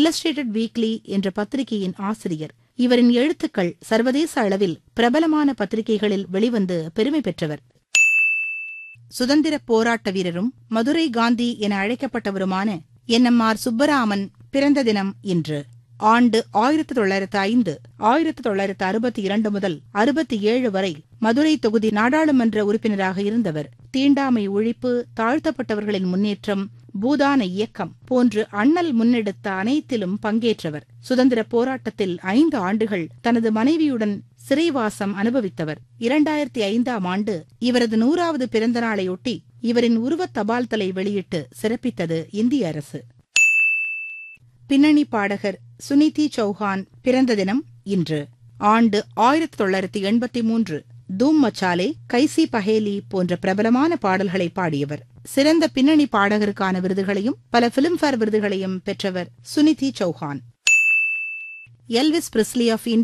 illustrated weekly என்ற பத்திரிகையின் ஆசிரியர் இவரின் எழுத்துக்கள் சர்வதேச அளவில் பிரபலமான பத்திரிகைகளில் வெளிவந்து பெருமை பெற்றவர் சுதந்திர போராட்ட வீரரும் மதுரை காந்தி என அழைக்கப்பட்டவருமான என் எம் ஆர் சுப்பராமன் பிறந்த தினம் இன்று ஆண்டு ஆயிரத்தி தொள்ளாயிரத்து ஐந்து ஆயிரத்தி தொள்ளாயிரத்து அறுபத்தி இரண்டு முதல் அறுபத்தி ஏழு வரை மதுரை தொகுதி நாடாளுமன்ற உறுப்பினராக இருந்தவர் தீண்டாமை ஒழிப்பு தாழ்த்தப்பட்டவர்களின் முன்னேற்றம் பூதான இயக்கம் போன்று அண்ணல் முன்னெடுத்த அனைத்திலும் பங்கேற்றவர் சுதந்திர போராட்டத்தில் ஐந்து ஆண்டுகள் தனது மனைவியுடன் சிறைவாசம் அனுபவித்தவர் இரண்டாயிரத்தி ஐந்தாம் ஆண்டு இவரது நூறாவது பிறந்த நாளையொட்டி இவரின் உருவத் தபால் தலை வெளியிட்டு சிறப்பித்தது இந்திய அரசு பின்னணி பாடகர் சுனிதி சௌஹான் பிறந்த தினம் இன்று ஆண்டு ஆயிரத்தி தொள்ளாயிரத்தி எண்பத்தி மூன்று தூம் மச்சாலே கைசி பஹேலி போன்ற பிரபலமான பாடல்களை பாடியவர் சிறந்த பின்னணி பாடகருக்கான விருதுகளையும் பல பிலிம்பேர் விருதுகளையும் பெற்றவர் Sunidhi Chauhan Elvis Presley of